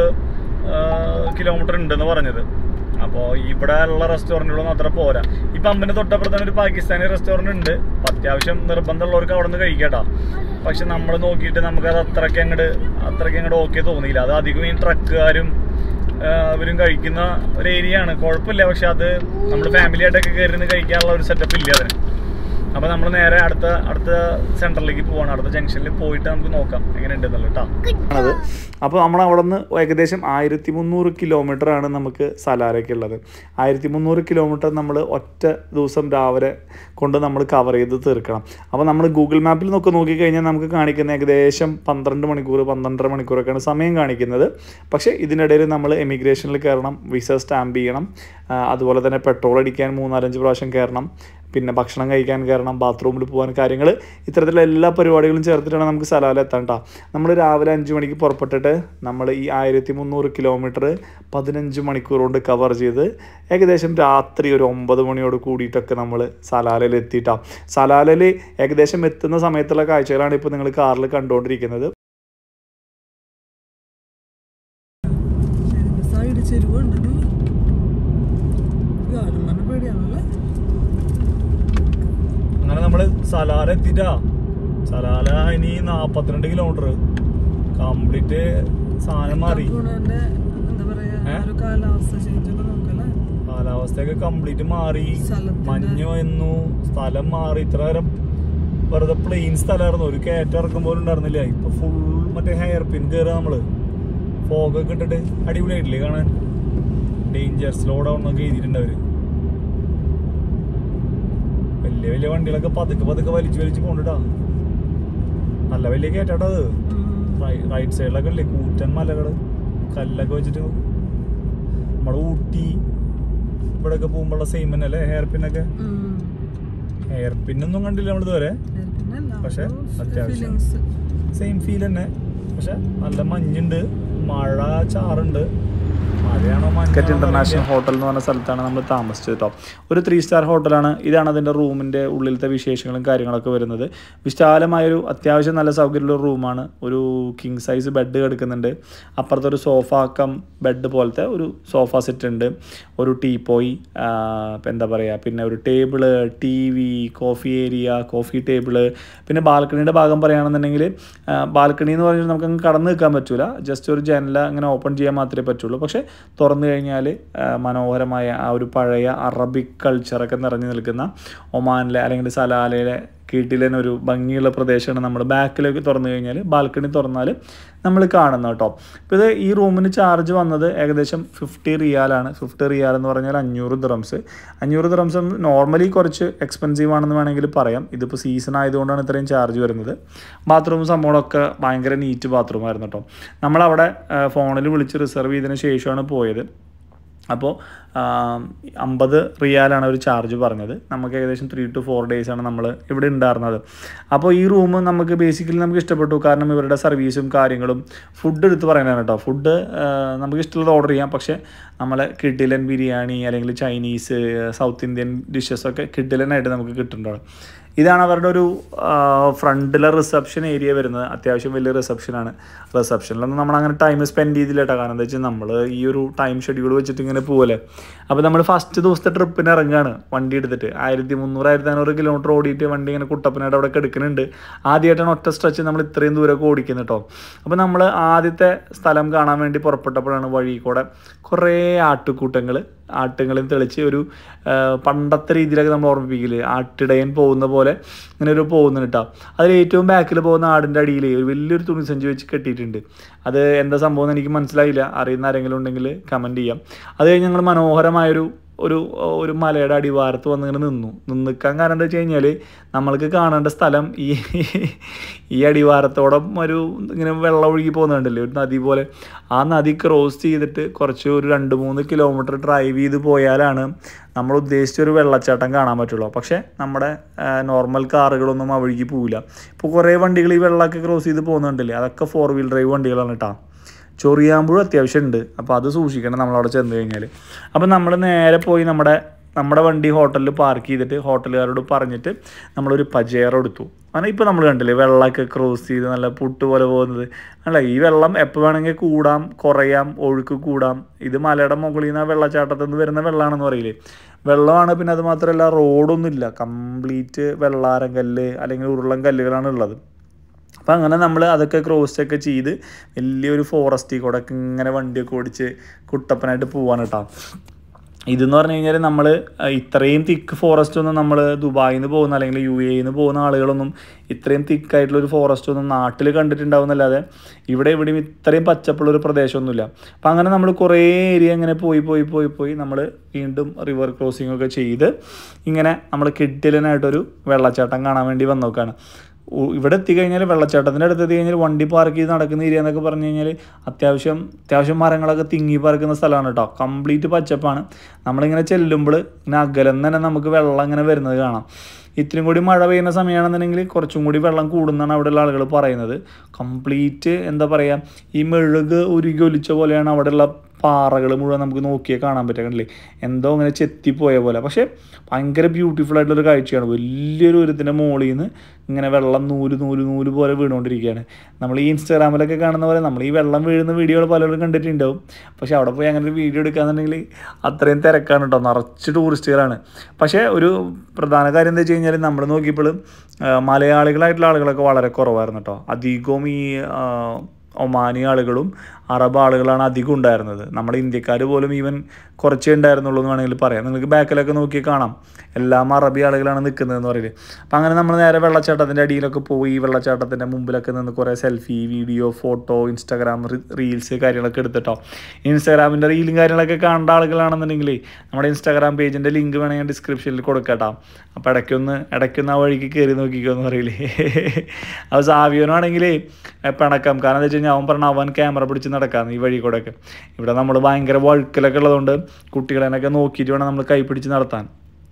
കിലോമീറ്റർ ഉണ്ടെന്ന് പറഞ്ഞത് അപ്പോൾ ഇവിടെ ഉള്ള റെസ്റ്റോറൻറ്റുകളൊന്നും അത്ര പോരാ ഈ പമ്പിൻ്റെ തൊട്ടപ്പുറത്ത് തന്നെ ഒരു പാകിസ്ഥാനി റെസ്റ്റോറൻറ്റ് ഉണ്ട് അപ്പം അത്യാവശ്യം നിർബന്ധമുള്ളവർക്ക് അവിടെ നിന്ന് കഴിക്കാട്ടോ പക്ഷെ നമ്മൾ നോക്കിയിട്ട് നമുക്കത് അത്രയ്ക്ക് അങ്ങോട്ട് അത്രയ്ക്ക് അങ്ങോട്ട് ഓക്കെ തോന്നിയില്ല അത് അധികം ഈ ട്രക്കുകാരും അവരും കഴിക്കുന്ന ഒരു ഏരിയ ആണ് കുഴപ്പമില്ല പക്ഷെ അത് നമ്മൾ ഫാമിലി ആയിട്ടൊക്കെ കയറി നിന്ന് കഴിക്കാനുള്ള ഒരു സെറ്റപ്പ് ഇല്ല അതിന് അപ്പോൾ നമ്മൾ നേരെ അടുത്ത അടുത്ത സെൻറ്ററിലേക്ക് പോവാണ് അടുത്ത ജംഗ്ഷനിൽ പോയിട്ട് നമുക്ക് നോക്കാം എങ്ങനെ ഉണ്ടെന്നുള്ളത് കേട്ടോ ആണത് അപ്പോൾ നമ്മൾ അവിടെ നിന്ന് ഏകദേശം ആയിരത്തി മുന്നൂറ് കിലോമീറ്റർ ആണ് നമുക്ക് സലാരയ്ക്ക് ഉള്ളത് ആയിരത്തി മുന്നൂറ് കിലോമീറ്റർ നമ്മൾ ഒറ്റ ദിവസം രാവിലെ കൊണ്ട് നമ്മൾ കവർ ചെയ്ത് തീർക്കണം അപ്പോൾ നമ്മൾ ഗൂഗിൾ മാപ്പിൽ നോക്കി നോക്കിക്കഴിഞ്ഞാൽ നമുക്ക് കാണിക്കുന്ന ഏകദേശം പന്ത്രണ്ട് മണിക്കൂർ പന്ത്രണ്ടര മണിക്കൂറൊക്കെയാണ് സമയം കാണിക്കുന്നത് പക്ഷേ ഇതിനിടയിൽ നമ്മൾ എമിഗ്രേഷനിൽ കയറണം വിസ സ്റ്റാമ്പ് ചെയ്യണം ആ, അതുപോലെ തന്നെ പെട്രോൾ അടിക്കാൻ മൂന്നാലഞ്ച് പ്രാവശ്യം കയറണം പിന്നെ ഭക്ഷണം കഴിക്കാൻ കയറണം ബാത്റൂമിൽ പോകാൻ കാര്യങ്ങൾ ഇത്തരത്തിലുള്ള എല്ലാ പരിപാടികളും ചേർത്തിട്ടാണ് നമുക്ക് സലാല എത്താൻ കേട്ടോ നമ്മൾ രാവിലെ അഞ്ച് മണിക്ക് പുറപ്പെട്ടിട്ട് നമ്മൾ ഈ ആയിരത്തി മുന്നൂറ് കിലോമീറ്റർ പതിനഞ്ച് മണിക്കൂർ കൊണ്ട് കവർ ചെയ്ത് ഏകദേശം രാത്രി ഒരു ഒമ്പത് മണിയോട് കൂടിയിട്ടൊക്കെ നമ്മൾ സലാലയിൽ എത്തിയിട്ടാ സലാലയിൽ ഏകദേശം എത്തുന്ന സമയത്തുള്ള കാഴ്ചകളാണ് ഇപ്പോൾ നിങ്ങൾ കാറിൽ കണ്ടുകൊണ്ടിരിക്കുന്നത് സൈഡ് ചെരുവുണ്ടെന്ന് ഗവൺമെന്റ് പേടിയാണല്ലേ അങ്ങനെ നമ്മൾ സലാല എത്തിട്ടാ സലാല ഇനി നാപ്പത്തിരണ്ട് കിലോമീറ്റർ കംപ്ലീറ്റ് സാധനം മാറി പോണതിന്റെ എന്താ പറയാ ഏ? ഒരു കാലാവസ്ഥ ചേഞ്ച് ഒക്കെ നോക്കല്ലേ കാലാവസ്ഥയൊക്കെ കംപ്ലീറ്റ് മാറി സ്ഥലത്തിന്റെ- മഞ്ഞ് വന്നു സ്ഥലം മാറി ഇത്ര നേരം വെറുതെ പ്ലെയിൻ സ്ഥലമായിരുന്നു ഒരു കയറ്റം ഇറക്കം പോലും ഉണ്ടായിരുന്നില്ല ഇപ്പൊ ഫുൾ മറ്റേ ഹെയർ പിൻ കയറുക നമ്മള് ഫോഗൊക്കെ ഇട്ടിട്ട് അടിപൊളിയായിട്ടില്ലേ കാണാൻ ഡേഞ്ചർ സ്ലോ ഡൗൺ എന്നൊക്കെ എഴുതിയിട്ടുണ്ട് അവര് വലിയ വലിയ വണ്ടികളൊക്കെ പതുക്കെ പതുക്കെ വലിച്ചു വലിച്ച് കൊണ്ടിട്ടാ നല്ല വലിയ കയറ്റാട്ടോ അത് റൈറ്റ് സൈഡിലൊക്കെ അല്ലേ കൂറ്റൻ മലകള് കല്ലൊക്കെ വെച്ചിട്ട് നമ്മുടെ ഊട്ടി ഇവിടെയൊക്കെ പോകുമ്പോഴുള്ള സെയിം തന്നെ അല്ലേ ഹെയർ പിന്നൊക്കെ ഹെയർ പിന്നൊന്നും കണ്ടില്ല നമ്മൾ ഇതുവരെ പക്ഷെ അത്യാവശ്യം. ഫീലിങ്സ് സെയിം ഫീൽ തന്നെ പക്ഷെ നല്ല മഞ്ഞുണ്ട് മഴ ചാറുണ്ട് മഴയാണോ മസ്കറ്റ് മഞ്ഞാണോ ഇന്റർനാഷണൽ എന്നറിയില്ല. ഹോട്ടൽ എന്ന് പറഞ്ഞ സ്ഥലത്താണ് നമ്മൾ താമസിച്ചത് കേട്ടോ ഒരു ത്രീ സ്റ്റാർ ഹോട്ടലാണ് ഇതാണ് അതിൻ്റെ റൂമിൻ്റെ ഉള്ളിലത്തെ വിശേഷങ്ങളും കാര്യങ്ങളൊക്കെ വരുന്നത് വിശാലമായൊരു അത്യാവശ്യം നല്ല സൗകര്യമുള്ള റൂമാണ് ഒരു കിങ് സൈസ് ബെഡ് കിടക്കുന്നുണ്ട് അപ്പുറത്തെ ഒരു സോഫ കം ബെഡ് പോലത്തെ ഒരു സോഫ സെറ്റ് ഉണ്ട് ഒരു ടീപ്പോയി ഇപ്പം എന്താ പറയുക പിന്നെ ഒരു table T V coffee area coffee table പിന്നെ ബാൽക്കണിയുടെ ഭാഗം പറയുകയാണെന്നുണ്ടെങ്കിൽ ബാൽക്കണി എന്ന് പറഞ്ഞാൽ നമുക്ക് അങ്ങ് കടന്നു നിൽക്കാൻ പറ്റൂല ജസ്റ്റ് ഒരു ജനല അങ്ങനെ ഓപ്പൺ ചെയ്യാൻ മാത്രമേ പറ്റുള്ളൂ പക്ഷേ തുറന്നു കഴിഞ്ഞാൽ മനോഹരമായ ആ ഒരു പഴയ അറബിക് കൾച്ചറൊക്കെ നിറഞ്ഞു നിൽക്കുന്ന ഒമാനിലെ അല്ലെങ്കിൽ സലാലയിലെ കീട്ടിലെ ഒരു ഭംഗിയുള്ള പ്രദേശമാണ് നമ്മൾ ബാക്കിലേക്ക് തുറന്നു കഴിഞ്ഞാൽ ബാൽക്കണി തുറന്നാൽ നമ്മൾ കാണുന്നത് കേട്ടോ ഇപ്പോൾ ഇത് ഈ റൂമിന് ചാർജ് വന്നത് ഏകദേശം ഫിഫ്റ്റി റിയാലാണ് ഫിഫ്റ്റി റിയാൽ എന്ന് പറഞ്ഞാൽ അഞ്ഞൂറ് ദ്രംസ് അഞ്ഞൂറ് ദ്രംസ് നോർമലി കുറച്ച് എക്സ്പെൻസീവ് ആണെന്ന് വേണമെങ്കിൽ പറയാം ഇതിപ്പോൾ സീസൺ ആയതുകൊണ്ടാണ് ഇത്രയും ചാർജ് വരുന്നത് ബാത്റൂം സംഭവങ്ങളൊക്കെ ഭയങ്കര നീറ്റ് ബാത്റൂം ആയിരുന്നു കേട്ടോ നമ്മളവിടെ ഫോണിൽ വിളിച്ച് റിസർവ് ചെയ്തതിന് ശേഷമാണ് പോയത് അപ്പോൾ അമ്പത് റിയാലാണ് ഒരു ചാർജ് പറഞ്ഞത് നമുക്ക് ഏകദേശം ത്രീ ടു ഫോർ ഡേയ്സ് ആണ് നമ്മൾ ഇവിടെ ഉണ്ടായിരുന്നത് അപ്പോൾ ഈ റൂം നമുക്ക് ബേസിക്കലി നമുക്ക് ഇഷ്ടപ്പെട്ടു കാരണം ഇവരുടെ സർവീസും കാര്യങ്ങളും ഫുഡ് എടുത്ത് പറയുന്നതാണ് കേട്ടോ ഫുഡ് നമുക്ക് ഇഷ്ടമുള്ളത് ഓർഡർ ചെയ്യാം പക്ഷേ നമ്മളെ കിഡിലൻ ബിരിയാണി അല്ലെങ്കിൽ ചൈനീസ് സൗത്ത് ഇന്ത്യൻ ഡിഷസൊക്കെ കിഡിലനായിട്ട് നമുക്ക് കിട്ടുന്നുണ്ട് ഇതാണ് അവരുടെ ഒരു ഫ്രണ്ടിലെ റിസപ്ഷൻ ഏരിയ വരുന്നത് അത്യാവശ്യം വലിയ റിസപ്ഷനാണ് റിസപ്ഷനിലൊന്നും നമ്മൾ അങ്ങനെ ടൈം സ്പെൻഡ് ചെയ്തില്ല കേട്ടോ കാരണം എന്താ വെച്ചാൽ നമ്മൾ ഈ ഒരു ടൈം ഷെഡ്യൂൾ വെച്ചിട്ട് ഇങ്ങനെ പോകല്ലേ അപ്പോൾ നമ്മൾ ഫസ്റ്റ് ദിവസത്തെ ട്രിപ്പിന് ഇറങ്ങുകയാണ് വണ്ടി എടുത്തിട്ട് ആയിരത്തി മുന്നൂറ് ആയിരത്തി അഞ്ഞൂറ് കിലോമീറ്റർ ഓടിയിട്ട് വണ്ടി ഇങ്ങനെ കുട്ടപ്പനായിട്ട് അവിടെ എടുക്കുന്നുണ്ട് ആദ്യമായിട്ടാണ് ഒറ്റ സ്ട്രെച്ച് നമ്മൾ ഇത്രയും ദൂരമൊക്കെ ഓടിക്കുന്നത് കേട്ടോ അപ്പോൾ നമ്മൾ ആദ്യത്തെ സ്ഥലം കാണാൻ വേണ്ടി പുറപ്പെട്ടപ്പോഴാണ് വഴി കൂടെ കുറേ ആട്ടുകൂട്ടങ്ങൾ ആട്ടുകളും തെളിച്ച് ഒരു ആ, പണ്ടത്തെ രീതിയിലൊക്കെ നമ്മൾ ഓർമ്മിപ്പിക്കില്ലേ ആട്ടിടയൻ പോകുന്ന പോലെ ഇങ്ങനെ ഒരു പോകുന്നുണ്ട് കേട്ടോ അതിൽ ഏറ്റവും ബാക്കിൽ പോകുന്ന ആടിൻ്റെ അടിയിൽ ഒരു വലിയൊരു തുണി സഞ്ചി വെച്ച് കെട്ടിയിട്ടുണ്ട് അത് എന്താ സംഭവം എന്ന് എനിക്ക് മനസ്സിലായില്ല അറിയുന്ന ആരെങ്കിലും ഉണ്ടെങ്കിൽ കമൻറ്റ് ചെയ്യാം അത് കഴിഞ്ഞ് ഞങ്ങൾ മനോഹരമായൊരു ഒരു ഒരു മലയുടെ അടിവാരത്ത് വന്ന് ഇങ്ങനെ നിന്നു നിന്ന് നിൽക്കാൻ കാരണം എന്താ വെച്ച് കഴിഞ്ഞാൽ നമ്മൾക്ക് കാണേണ്ട സ്ഥലം ഈ ഈ അടിവാരത്തോളം ഒരു ഇങ്ങനെ വെള്ളം ഒഴുകി പോകുന്നുണ്ടല്ലേ ഒരു നദി പോലെ ആ നദി ക്രോസ് ചെയ്തിട്ട് കുറച്ച് ഒരു രണ്ട് മൂന്ന് കിലോമീറ്റർ ഡ്രൈവ് ചെയ്ത് പോയാലാണ് നമ്മൾ ഉദ്ദേശിച്ച ഒരു വെള്ളച്ചാട്ടം കാണാൻ പറ്റുള്ളൂ പക്ഷേ നമ്മുടെ നോർമൽ കാറുകളൊന്നും ആ വഴിക്ക് പോവില്ല ഇപ്പോൾ കുറേ വണ്ടികൾ ഈ വെള്ളമൊക്കെ ക്രോസ് ചെയ്ത് പോകുന്നുണ്ടല്ലേ അതൊക്കെ ഫോർ വീൽ ഡ്രൈവ് വണ്ടികളാണ് കേട്ടോ ചൊറിയാമ്പുഴും അത്യാവശ്യം ഉണ്ട് അപ്പോൾ അത് സൂക്ഷിക്കണം നമ്മളവിടെ ചെന്ന് കഴിഞ്ഞാൽ അപ്പോൾ നമ്മൾ നേരെ പോയി നമ്മുടെ നമ്മുടെ വണ്ടി ഹോട്ടലിൽ പാർക്ക് ചെയ്തിട്ട് ഹോട്ടലുകാരോട് പറഞ്ഞിട്ട് നമ്മളൊരു പജേറ എടുത്തു അങ്ങനെ ഇപ്പോൾ നമ്മൾ കണ്ടില്ലേ വെള്ളമൊക്കെ ക്രോസ് ചെയ്ത് നല്ല പുട്ട് പോലെ പോകുന്നത് അല്ല ഈ വെള്ളം എപ്പോൾ വേണമെങ്കിൽ കൂടാം കുറയാം ഒഴുക്ക് കൂടാം ഇത് മലയുടെ മുകളിൽ നിന്ന് ആ വെള്ളച്ചാട്ടത്തിൽ നിന്ന് വരുന്ന വെള്ളമാണെന്ന് പറയില്ലേ വെള്ളമാണ് പിന്നെ അത് മാത്രമല്ല റോഡൊന്നുമില്ല കംപ്ലീറ്റ് വെള്ളാരം കല്ല് അല്ലെങ്കിൽ ഉരുളൻ കല്ലുകളാണ് ഉള്ളത് അപ്പം അങ്ങനെ നമ്മൾ അതൊക്കെ ക്രോസ് ഒക്കെ ചെയ്ത് വലിയൊരു ഫോറസ്റ്റിൽ കൂടെ ഒക്കെ ഇങ്ങനെ വണ്ടിയൊക്കെ ഓടിച്ച് കുട്ടപ്പനായിട്ട് പോവാണ് കേട്ടോ ഇതെന്ന് പറഞ്ഞു കഴിഞ്ഞാൽ നമ്മൾ ഇത്രയും തിക്ക് ഫോറസ്റ്റ് ഒന്നും നമ്മൾ ദുബായിൽ നിന്ന് പോകുന്ന അല്ലെങ്കിൽ യു എയിൽ നിന്ന് പോകുന്ന ആളുകളൊന്നും ഇത്രയും തിക്കായിട്ടുള്ള ഒരു ഫോറസ്റ്റ് ഒന്നും നാട്ടിൽ കണ്ടിട്ടുണ്ടാവുന്നല്ലാതെ ഇവിടെ ഇവിടെയും ഇത്രയും പച്ചപ്പുള്ളൊരു പ്രദേശമൊന്നുമില്ല അപ്പം അങ്ങനെ നമ്മൾ കുറേ ഏരിയ ഇങ്ങനെ പോയി പോയി പോയി പോയി നമ്മൾ വീണ്ടും റിവർ ക്രോസിംഗ് ഒക്കെ ചെയ്ത് ഇങ്ങനെ നമ്മൾ കിഡിലനായിട്ടൊരു വെള്ളച്ചാട്ടം കാണാൻ വേണ്ടി വന്നു നോക്കുകയാണ് ഉ- ഇവിടെ എത്തിക്കഴിഞ്ഞാൽ വെള്ളച്ചാട്ടത്തിൻ്റെ അടുത്ത് എത്തി കഴിഞ്ഞാൽ വണ്ടി പാർക്ക് ചെയ്ത് നടക്കുന്ന ഏരിയ എന്നൊക്കെ പറഞ്ഞു കഴിഞ്ഞാൽ അത്യാവശ്യം അത്യാവശ്യം മരങ്ങളൊക്കെ തിങ്ങി പറക്കുന്ന സ്ഥലമാണ് കേട്ടോ കംപ്ലീറ്റ് പച്ചപ്പാണ് നമ്മളിങ്ങനെ ചെല്ലുമ്പോൾ ഇങ്ങനെ അകലെന്ന് തന്നെ നമുക്ക് വെള്ളം ഇങ്ങനെ വരുന്നത് കാണാം ഇത്രയും കൂടി മഴ പെയ്യുന്ന സമയമാണെന്നുണ്ടെങ്കിൽ കുറച്ചും കൂടി വെള്ളം കൂടുന്നാണ് അവിടെയുള്ള ആളുകൾ പറയുന്നത് കംപ്ലീറ്റ് എന്താ പറയുക ഈ മെഴുക് ഉരുകി ഒലിച്ച പോലെയാണ് അവിടെയുള്ള പാറകൾ മുഴുവൻ നമുക്ക് നോക്കിയാൽ കാണാൻ പറ്റുക കണ്ടില്ലേ എന്തോ ഇങ്ങനെ ചെത്തിപ്പോയ പോലെ പക്ഷേ ഭയങ്കര ബ്യൂട്ടിഫുൾ ആയിട്ടുള്ളൊരു കാഴ്ചയാണ് വലിയൊരു ഉരത്തിൻ്റെ മുകളിൽ നിന്ന് ഇങ്ങനെ വെള്ളം നൂല് നൂല് നൂല് പോലെ വീണുകൊണ്ടിരിക്കുകയാണ് നമ്മൾ ഈ ഇൻസ്റ്റാഗ്രാമിലൊക്കെ കാണുന്ന പോലെ നമ്മൾ ഈ വെള്ളം വീഴുന്ന വീഡിയോകൾ പലരും കണ്ടിട്ടുണ്ടാവും പക്ഷേ അവിടെ പോയി അങ്ങനെ ഒരു വീഡിയോ എടുക്കാന്നുണ്ടെങ്കിൽ അത്രയും തിരക്കാണ് കേട്ടോ നിറച്ച് ടൂറിസ്റ്റുകളാണ് പക്ഷേ ഒരു പ്രധാന കാര്യം എന്താ വെച്ച് കഴിഞ്ഞാൽ നമ്മൾ നോക്കിയപ്പോൾ മലയാളികളായിട്ടുള്ള ആളുകളൊക്കെ വളരെ കുറവായിരുന്നു കേട്ടോ അധികവും ഈ ആ, ഒമാനി ആളുകളും അറബ് ആളുകളാണ് അധികം ഉണ്ടായിരുന്നത് നമ്മുടെ ഇന്ത്യക്കാർ പോലും ഈവൻ കുറച്ചേ ഉണ്ടായിരുന്നുള്ളൂ എന്ന് വേണമെങ്കിൽ പറയാം നിങ്ങൾക്ക് ബാക്കിലൊക്കെ നോക്കി കാണാം എല്ലാം അറബി ആളുകളാണ് നിൽക്കുന്നതെന്ന് പറയില്ലേ അപ്പം അങ്ങനെ നമ്മൾ നേരെ വെള്ളച്ചാട്ടത്തിൻ്റെ അടിയിലൊക്കെ പോയി വെള്ളച്ചാട്ടത്തിൻ്റെ മുമ്പിലൊക്കെ നിന്ന് കുറേ selfie video photo Instagram reels കാര്യങ്ങളൊക്കെ എടുത്തിട്ടോ ഇൻസ്റ്റാഗ്രാമിൻ്റെ റീലും കാര്യങ്ങളൊക്കെ കാണേണ്ട ആളുകളാണെന്നുണ്ടെങ്കിൽ നമ്മുടെ ഇൻസ്റ്റാഗ്രാം പേജിൻ്റെ ലിങ്ക് വേണമെങ്കിൽ ഡിസ്ക്രിപ്ഷനിൽ കൊടുക്കട്ടോ അപ്പോൾ ഇടയ്ക്കൊന്ന് ഇടയ്ക്കൊന്ന് ആ വഴിക്ക് കയറി നോക്കിക്കോ എന്ന് പറയില്ലേ അപ്പോൾ സാവിയോനാണെങ്കിൽ പിണക്കം കാരണം എന്താ വെച്ച് കഴിഞ്ഞാൽ അവൻ പറഞ്ഞ അവൻ ക്യാമറ പിടിച്ച് നടക്കാന്ന് ഈ വഴി കൂടെ ഒക്കെ ഇവിടെ നമ്മൾ ഭയങ്കര വഴുക്കലൊക്കെ ഉള്ളതുകൊണ്ട് കുട്ടികളെന്നൊക്കെ നോക്കിയിട്ട് വേണം നമ്മൾ കൈ പിടിച്ച് നടത്താൻ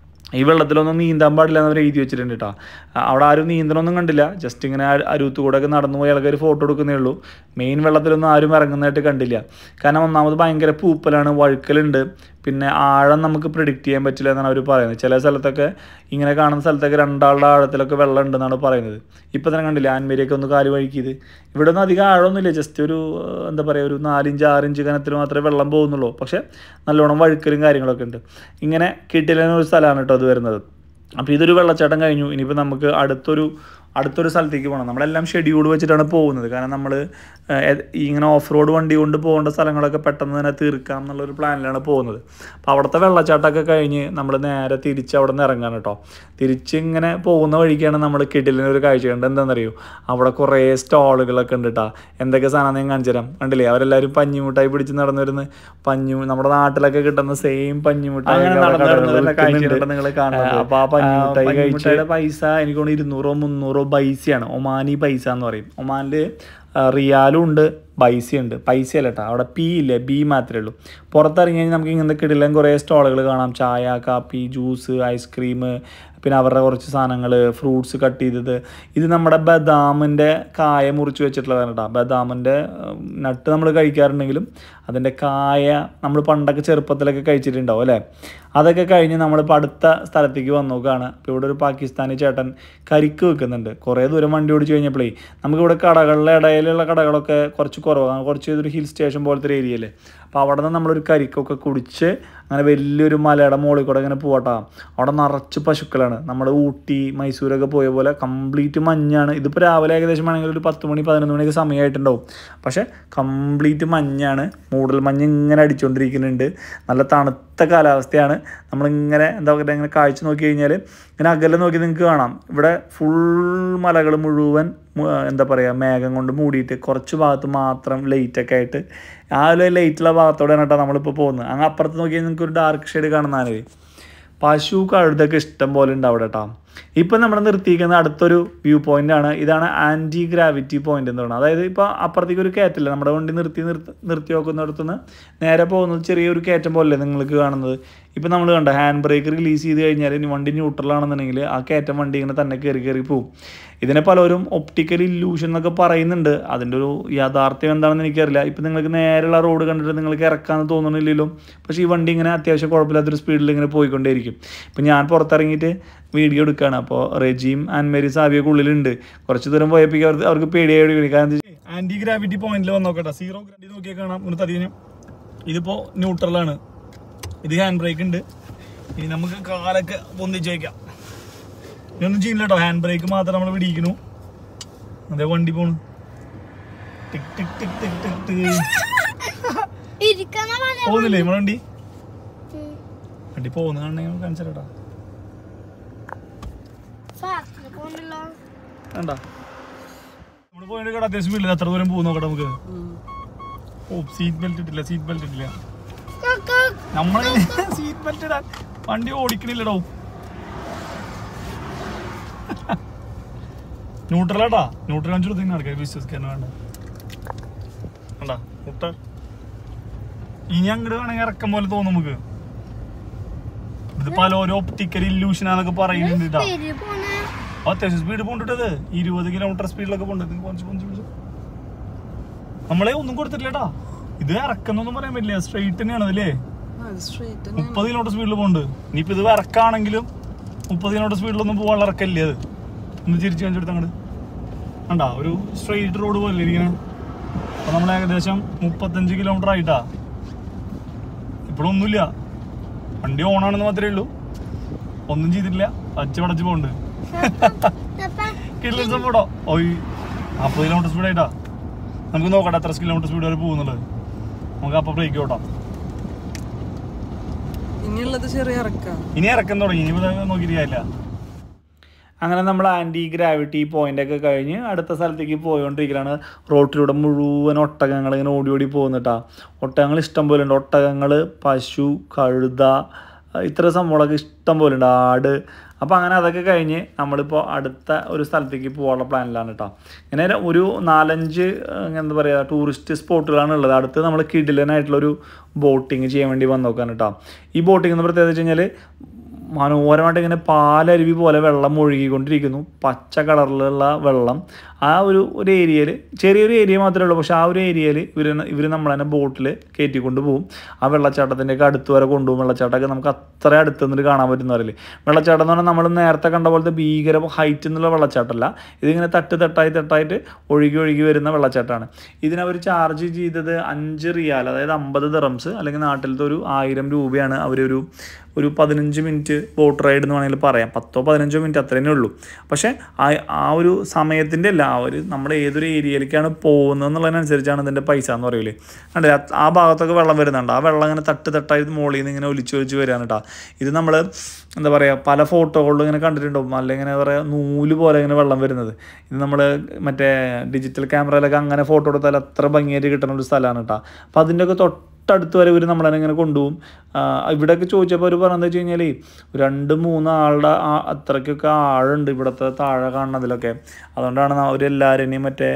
ഈ വെള്ളത്തിലൊന്നും നീന്താൻ പാടില്ല എന്ന് അവർ എഴുതി വെച്ചിട്ടുണ്ട് കേട്ടോ അവിടെ ആരും നീന്തണമൊന്നും കണ്ടില്ല ജസ്റ്റ് ഇങ്ങനെ ആ അരുത്ത് കൂടെ ഒക്കെ നടന്നു പോയി ആൾക്കാർ ഫോട്ടോ എടുക്കുന്നേ ഉള്ളൂ മെയിൻ വെള്ളത്തിലൊന്നും ആരും ഇറങ്ങുന്നതായിട്ട് കണ്ടില്ല കാരണം ഒന്നാമത് ഭയങ്കര പൂപ്പലാണ് വഴുക്കലുണ്ട് പിന്നെ ആഴം നമുക്ക് പ്രിഡിക്റ്റ് ചെയ്യാൻ പറ്റില്ല എന്നാണ് അവർ പറയുന്നത് ചില സ്ഥലത്തൊക്കെ ഇങ്ങനെ കാണുന്ന സ്ഥലത്തൊക്കെ രണ്ടാളുടെ ആഴത്തിലൊക്കെ വെള്ളം ഉണ്ടെന്നാണ് പറയുന്നത് ഇപ്പം തന്നെ കണ്ടില്ല ആൻമേരിയൊക്കെ ഒന്ന് കാല് വഴുക്കിയത് ഇവിടെ ഒന്നും അധികം ആഴമൊന്നുമില്ല ജസ്റ്റ് ഒരു ഏഹ്, എന്താ പറയുക ഒരു നാലിഞ്ച് ആറിഞ്ച് കനത്തിൽ മാത്രമേ വെള്ളം പോകുന്നുള്ളൂ പക്ഷേ നല്ലോണം വഴുക്കലും കാര്യങ്ങളൊക്കെ ഉണ്ട് ഇങ്ങനെ കിട്ടില്ല ഒരു സ്ഥലമാണ് കേട്ടോ അത് വരുന്നത് അപ്പോൾ ഇതൊരു വെള്ളച്ചാട്ടം കഴിഞ്ഞു ഇനിയിപ്പോൾ നമുക്ക് അടുത്തൊരു അടുത്തൊരു സ്ഥലത്തേക്ക് പോകണം നമ്മളെല്ലാം ഷെഡ്യൂൾ വെച്ചിട്ടാണ് പോകുന്നത് കാരണം നമ്മൾ ഇങ്ങനെ ഓഫ് റോഡ് വണ്ടി കൊണ്ട് പോകേണ്ട സ്ഥലങ്ങളൊക്കെ പെട്ടെന്ന് തന്നെ തീർക്കാം എന്നുള്ളൊരു പ്ലാനിലാണ് പോകുന്നത് അപ്പോൾ അവിടുത്തെ വെള്ളച്ചാട്ടമൊക്കെ കഴിഞ്ഞ് നമ്മൾ നേരെ തിരിച്ച് അവിടെ നിന്ന് ഇറങ്ങാൻ കേട്ടോ തിരിച്ച് ഇങ്ങനെ പോകുന്ന വഴിക്കാണ് നമ്മൾ കിടിലിന് ഒരു കാഴ്ച കണ്ടത് എന്താണെന്നറിയോ അവിടെ കുറേ സ്റ്റാളുകളൊക്കെ ഉണ്ട് കേട്ടോ എന്തൊക്കെ സാധനം ഞാൻ കാണിച്ചു തരാം കണ്ടില്ലേ അവരെല്ലാവരും പഞ്ഞിമുട്ടായി പിടിച്ച് നടന്നു വരുന്ന പഞ്ഞു നമ്മുടെ നാട്ടിലൊക്കെ കിട്ടുന്ന സെയിം പഞ്ഞിമുട്ടായി നിങ്ങൾ കാണുന്നത് അപ്പൊ ആ പഞ്ഞിമുട്ടായി കഴിച്ചയുടെ പൈസ എനിക്ക് തോന്നുന്നു ഇരുന്നൂറോ മുന്നൂറോ പൈസയാണ് ഒമാനി പൈസ എന്ന് പറയും ഒമാനില് ആ, റിയാലും ഉണ്ട് പൈസ ഉണ്ട് പൈസ അല്ല കേട്ടോ അവിടെ പി ഇല്ലേ ബി മാത്രമേ ഉള്ളൂ പുറത്തിറങ്ങി കഴിഞ്ഞാൽ നമുക്ക് ഇങ്ങനത്തെ കിടിലൻ കുറേ സ്റ്റാളുകൾ കാണാം ചായ കാപ്പി ജ്യൂസ് ഐസ്ക്രീം പിന്നെ അവരുടെ കുറച്ച് സാധനങ്ങൾ ഫ്രൂട്ട്സ് കട്ട് ചെയ്തത് ഇത് നമ്മുടെ ബദാമിൻ്റെ കായ മുറിച്ച് വെച്ചിട്ടുള്ളതാണ് കേട്ടോ ബദാമിൻ്റെ നട്ട് നമ്മൾ കഴിക്കാറുണ്ടെങ്കിലും അതിൻ്റെ കായ നമ്മൾ പണ്ടൊക്കെ ചെറുപ്പത്തിലൊക്കെ കഴിച്ചിട്ടുണ്ടാവും അല്ലേ അതൊക്കെ കഴിഞ്ഞ് നമ്മളിപ്പോൾ അടുത്ത സ്ഥലത്തേക്ക് വന്നു നോക്കുകയാണ് ഇപ്പോൾ ഇവിടെ ഒരു പാകിസ്ഥാനി ചേട്ടൻ കരിക്ക് വെക്കുന്നുണ്ട് കുറേ ദൂരം വണ്ടി ഓടിച്ച് കഴിഞ്ഞപ്പോഴേ നമുക്കിവിടെ കടകളുടെ ഇടയിലുള്ള കടകളൊക്കെ കുറച്ച് കുറവാണ് കുറച്ച് ഇതൊരു ഹിൽ സ്റ്റേഷൻ പോലത്തെ ഒരു ഏരിയ അല്ലേ അപ്പോൾ അവിടെ നിന്ന് നമ്മളൊരു കരിക്കൊക്കെ കുടിച്ച് അങ്ങനെ വലിയൊരു മലയുടെ മുകളിൽ കൂടെ ഇങ്ങനെ പോകട്ടാ അവിടെ നിറച്ച് പശുക്കളാണ് നമ്മൾ ഊട്ടി മൈസൂരൊക്കെ പോയ പോലെ കംപ്ലീറ്റ് മഞ്ഞാണ് ഇതിപ്പോൾ രാവിലെ ഏകദേശം ആണെങ്കിൽ ഒരു പത്ത് മണി പതിനൊന്ന് മണിയൊക്കെ സമയമായിട്ടുണ്ടാവും പക്ഷേ കംപ്ലീറ്റ് മഞ്ഞാണ് മൂടൽ മഞ്ഞ് ഇങ്ങനെ അടിച്ചുകൊണ്ടിരിക്കുന്നുണ്ട് നല്ല തണുത്ത കാലാവസ്ഥയാണ് നമ്മളിങ്ങനെ എന്താ പറയുക ഇങ്ങനെ കാഴ്ച നോക്കി കഴിഞ്ഞാൽ ഇങ്ങനെ അകലെ നോക്കി നിങ്ങൾക്ക് കാണാം ഇവിടെ ഫുൾ മലകൾ മുഴുവൻ മു- എന്താ പറയുക മേഘം കൊണ്ട് മൂടിയിട്ട് കുറച്ച് ഭാഗത്ത് മാത്രം ലൈറ്റൊക്കെ ആയിട്ട് ആ ഒരു ലൈറ്റുള്ള ഭാഗത്തോടെയാണ് കേട്ടോ നമ്മളിപ്പോൾ പോകുന്നത് അങ്ങ് അപ്പുറത്ത് നോക്കിയാൽ നിങ്ങൾക്ക് ഒരു ഡാർക്ക് ഷെയ്ഡ് കാണുന്നതാണ് പശു കഴുതൊക്കെ ഇഷ്ടം പോലെ ഉണ്ട് അവിടെ കേട്ടോ ഇപ്പം നമ്മൾ നിർത്തിയിരിക്കുന്ന അടുത്തൊരു വ്യൂ പോയിന്റ് ആണ് ഇതാണ് ആൻറ്റി ഗ്രാവിറ്റി പോയിന്റ് എന്ന് പറയുന്നത് അതായത് ഇപ്പോൾ അപ്പുറത്തേക്ക് ഒരു കയറ്റില്ല നമ്മുടെ വണ്ടി നിർത്തി നിർത്തി നിർത്തി നോക്കുന്നിടത്തുനിന്ന് നേരെ പോകുന്നത് ചെറിയൊരു കയറ്റം പോലെ നിങ്ങൾക്ക് കാണുന്നത് ഇപ്പം നമ്മൾ കണ്ട ഹാൻഡ് ബ്രേക്ക് റിലീസ് ചെയ്ത് കഴിഞ്ഞാൽ ഇനി വണ്ടി ന്യൂട്രലാണെന്നുണ്ടെങ്കിൽ ആ കയറ്റം വണ്ടി ഇങ്ങനെ തന്നെ കയറി കയറി പോകും ഇതിനെ പലരും ഒപ്റ്റിക്കൽ ഇല്യൂഷൻ എന്നൊക്കെ പറയുന്നുണ്ട് അതിൻ്റെ ഒരു യാഥാർത്ഥ്യം എന്താണെന്ന് എനിക്കറിയില്ല ഇപ്പം നിങ്ങൾക്ക് നേരെയുള്ള റോഡ് കണ്ടിട്ട് നിങ്ങൾക്ക് ഇറക്കാമെന്ന് തോന്നുന്നില്ലല്ലോ പക്ഷേ ഈ വണ്ടി ഇങ്ങനെ അത്യാവശ്യം കുഴപ്പമില്ലാത്തൊരു സ്പീഡിൽ ഇങ്ങനെ പോയിക്കൊണ്ടേയിരിക്കും ഇപ്പം ഞാൻ പുറത്തിറങ്ങിയിട്ട് വീഡിയോ എടുക്കുകയാണ് അപ്പോൾ റെജീം ആൻഡ് മേരി സാവിയൊക്കെ ഉള്ളിലുണ്ട് കുറച്ച് ദൂരം പോയപ്പോൾ അവർക്ക് അവർക്ക് പേടിയായി കാരണം ആൻറ്റി ഗ്രാവിറ്റി പോയിന്റിൽ വന്ന് നോക്കട്ടെ സീറോ ഗ്രാവിറ്റി നോക്കിയാൽ കാണാം ഒന്ന് തതിയും ഇതിപ്പോൾ ന്യൂട്രലാണ് ഇത് ഹാൻഡ് ബ്രേക്ക് ഉണ്ട് ഇനി നമുക്ക് കാലൊക്കെ പൊന്തിച്ച് വയ്ക്കാം ഇതൊന്നും ചെയ്യില്ല കേട്ടോ ഹാൻഡ് ബ്രേക്ക് മാത്രം നമ്മൾ പിടിക്കുന്നു അതേ വണ്ടി പോണു ടിക് ടിക് ടിക് ടിക് ടിക് ടിക്. ഇരിക്കുന്ന പോലെ പോകുന്നില്ലേ നമ്മുടെ വണ്ടി വണ്ടി പോകുന്ന കാണണമെങ്കിൽ കാണിച്ചു കേട്ടോ ഫാസ്റ്റ് പോണല്ലോ വേണ്ട നമ്മൾ പോയിട്ട് കട അത്യാവശ്യം വീട്ടിൽ എത്ര ദൂരം പോകും നോക്കട്ടെ നമുക്ക് ഓ സീറ്റ് ബെൽറ്റ് ഇട്ടില്ല സീറ്റ് ബെൽറ്റ് ഇട്ടില്ല നമ്മളെ സീറ്റ് ബെൽറ്റ് ഇടാൻ വണ്ടി ഓടിക്കണില്ലടോ ന്യൂട്രലാട്ടാ ന്യൂട്രൽ കാണിച്ചു കൊടുത്തു നടക്കാൻ വിശ്വസിക്കാൻ വേണ്ട കണ്ടാ മുട്ട ഇനി അങ്ങോട്ട് വേണമെങ്കിൽ ഇറക്കം പോലെ തോന്നും നമുക്ക് ഇത് പല ഓരോ ഒപ്റ്റിക്കൽ ഇല്യൂഷനാന്നൊക്കെ പറയുന്നുണ്ട് ഇതാ പേര് പോണേ അത്യാവശ്യം സ്പീഡ് പോണ്ടിട്ടത് ഇരുപത് കിലോമീറ്റർ സ്പീഡിലൊക്കെ പോണ്ടത് കുറച്ച് കുറച്ച് പിടിച്ചു നമ്മളെ ഒന്നും കൊടുത്തിട്ടില്ലട്ടാ ഇത് ഇറക്കുന്നൊന്നും പറയാൻ പറ്റില്ല സ്ട്രെയിറ്റ് തന്നെയാണ് അല്ലേ സ്ട്രേറ്റ് മുപ്പത് കിലോമീറ്റർ സ്പീഡിൽ പോകുന്നുണ്ട് ഇനിയിപ്പോ ഇത് ഇറക്കാണെങ്കിലും മുപ്പത് കിലോമീറ്റർ സ്പീഡിലൊന്നും പോകാനുള്ള ഇറക്കല്ലേ അത് ഒന്ന് തിരിച്ചു കാണിച്ചെടുത്ത് അങ്ങോട്ട് കണ്ടാ ഒരു സ്ട്രെയിറ്റ് റോഡ് പോലെ ഇരിക്കണേ അപ്പൊ നമ്മൾ ഏകദേശം മുപ്പത്തഞ്ച് കിലോമീറ്റർ ആയിട്ടാ ഇപ്പോഴൊന്നുമില്ല വണ്ടി ഓണാണെന്ന് മാത്രമേ ഉള്ളൂ ഒന്നും ചെയ്തിട്ടില്ല അച്ച പടച്ച് പോകുന്നുണ്ട് കിട്ടില്ല സംഭവം ഓയ് നാൽപ്പത് കിലോമീറ്റർ സ്പീഡ് ആയിട്ടാ നമുക്ക് നോക്കട്ടെ എത്ര കിലോമീറ്റർ സ്പീഡ് വരെ പോകുന്നുള്ളത് നമുക്ക് അപ്പൊ ബ്രേക്ക് ഓട്ടാം ഇനിയുള്ളത് ചെറിയ ഇറക്കാം ഇനി ഇറക്കം തുടങ്ങി ഇനി നോക്കിയിട്ട് കാര്യമില്ല അങ്ങനെ നമ്മൾ ആൻറ്റി ഗ്രാവിറ്റി പോയിന്റ് ഒക്കെ കഴിഞ്ഞ് അടുത്ത സ്ഥലത്തേക്ക് പോയിക്കൊണ്ടിരിക്കുകയാണ് റോട്ടിലൂടെ മുഴുവൻ ഒട്ടകങ്ങൾ ഇങ്ങനെ ഓടി ഓടി പോകുന്നിട്ടാ ഒട്ടകങ്ങൾ ഇഷ്ടം പോലെ ഉണ്ട് ഒട്ടകങ്ങൾ പശു കഴുത ഇത്ര സംഭവങ്ങളൊക്കെ ഇഷ്ടം പോലെ ഉണ്ട് ആട് അപ്പോൾ അങ്ങനെ അതൊക്കെ കഴിഞ്ഞ് നമ്മളിപ്പോൾ അടുത്ത ഒരു സ്ഥലത്തേക്ക് പോകാനുള്ള പ്ലാനിലാണ് കേട്ടോ ഇങ്ങനെ ഒരു നാലഞ്ച് ഏഹ്, എന്താ പറയുക ടൂറിസ്റ്റ് സ്പോട്ടുകളാണ് ഉള്ളത് അടുത്ത് നമ്മൾ കിടിലനായിട്ടുള്ളൊരു ബോട്ടിങ് ചെയ്യാൻ വേണ്ടി വന്ന് നോക്കാൻ കേട്ടോ ഈ ബോട്ടിംഗ് എന്ന് പ്രത്യേകത വെച്ച് കഴിഞ്ഞാൽ മനോഹരമായിട്ട് ഇങ്ങനെ പാലരുവി പോലെ വെള്ളം ഒഴുകിക്കൊണ്ടിരിക്കുന്നു പച്ച കളറിലുള്ള വെള്ളം ആ ഒരു ഒരു ഏരിയയിൽ ചെറിയൊരു ഏരിയ മാത്രമേ ഉള്ളൂ പക്ഷേ ആ ഒരു ഏരിയയിൽ ഇവർ ഇവർ നമ്മൾ തന്നെ ബോട്ടിൽ കയറ്റിക്കൊണ്ട് പോകും ആ വെള്ളച്ചാട്ടത്തിൻ്റെയൊക്കെ അടുത്ത് വരെ കൊണ്ടുപോകും വെള്ളച്ചാട്ടമൊക്കെ നമുക്ക് അത്ര അടുത്ത് നിന്നിട്ട് കാണാൻ പറ്റുന്ന പറയില്ലേ വെള്ളച്ചാട്ടം എന്ന് പറഞ്ഞാൽ നമ്മൾ നേരത്തെ കണ്ട പോലത്തെ ഭീകര ഹൈറ്റ് എന്നുള്ള വെള്ളച്ചാട്ടമല്ല ഇതിങ്ങനെ തട്ട് തട്ടായി തട്ടായിട്ട് ഒഴുകി ഒഴുകി വരുന്ന വെള്ളച്ചാട്ടമാണ് ഇതിനവർ ചാർജ് ചെയ്തത് അഞ്ച് റിയാൽ അതായത് അമ്പത് ദിറംസ് അല്ലെങ്കിൽ നാട്ടിലത്തെ ഒരു ആയിരം രൂപയാണ് അവരൊരു ഒരു പതിനഞ്ച് മിനിറ്റ് ബോട്ട് റൈഡ് എന്ന് വേണമെങ്കിൽ പറയാം പത്തോ പതിനഞ്ചോ മിനിറ്റ് അത്രേ ഉള്ളൂ പക്ഷേ ആ ആ ഒരു സമയത്തിൻ്റെ അല്ല ആ ഒരു നമ്മൾ ഏതൊരു ഏരിയയിലേക്കാണ് പോകുന്നത് എന്നുള്ളതിനനുസരിച്ചാണ് ഇതിൻ്റെ പൈസ എന്ന് പറയൂലേ കണ്ടേ ആ- ആ ഭാഗത്തൊക്കെ വെള്ളം വരുന്നുണ്ട് ആ വെള്ളം ഇങ്ങനെ തട്ട് തട്ടായി മുകളിൽ നിന്ന് ഇങ്ങനെ ഒലിച്ച് ഒലിച്ച് വരികയാണ് കേട്ടോ ഇത് നമ്മൾ എന്താ പറയുക പല ഫോട്ടോകളിലും ഇങ്ങനെ കണ്ടിട്ടുണ്ടാവും നല്ല ഇങ്ങനെ പറയുക നൂല് പോലെ ഇങ്ങനെ വെള്ളം വരുന്നത് ഇത് നമ്മൾ മറ്റേ ഡിജിറ്റൽ ക്യാമറയിലൊക്കെ അങ്ങനെ ഫോട്ടോ എടുത്താൽ അത്ര ഭംഗിയായിട്ട് കിട്ടുന്ന ഒരു സ്ഥലമാണ് കേട്ടോ അപ്പോൾ അതിൻ്റെയൊക്കെ തൊട്ടടുത്ത് വരെ ഇവർ നമ്മളെ ഇങ്ങനെ കൊണ്ടുപോകും ആ, ഇവിടെയൊക്കെ ചോദിച്ചപ്പോൾ അവർ പറഞ്ഞത് വെച്ച് കഴിഞ്ഞാൽ രണ്ട് മൂന്ന് ആളുടെ ആ അത്രയ്ക്കൊക്കെ ആഴുണ്ട് ഇവിടുത്തെ താഴെ കാണുന്നതിലൊക്കെ അതുകൊണ്ടാണ് അവരെല്ലാവരെയും മറ്റേ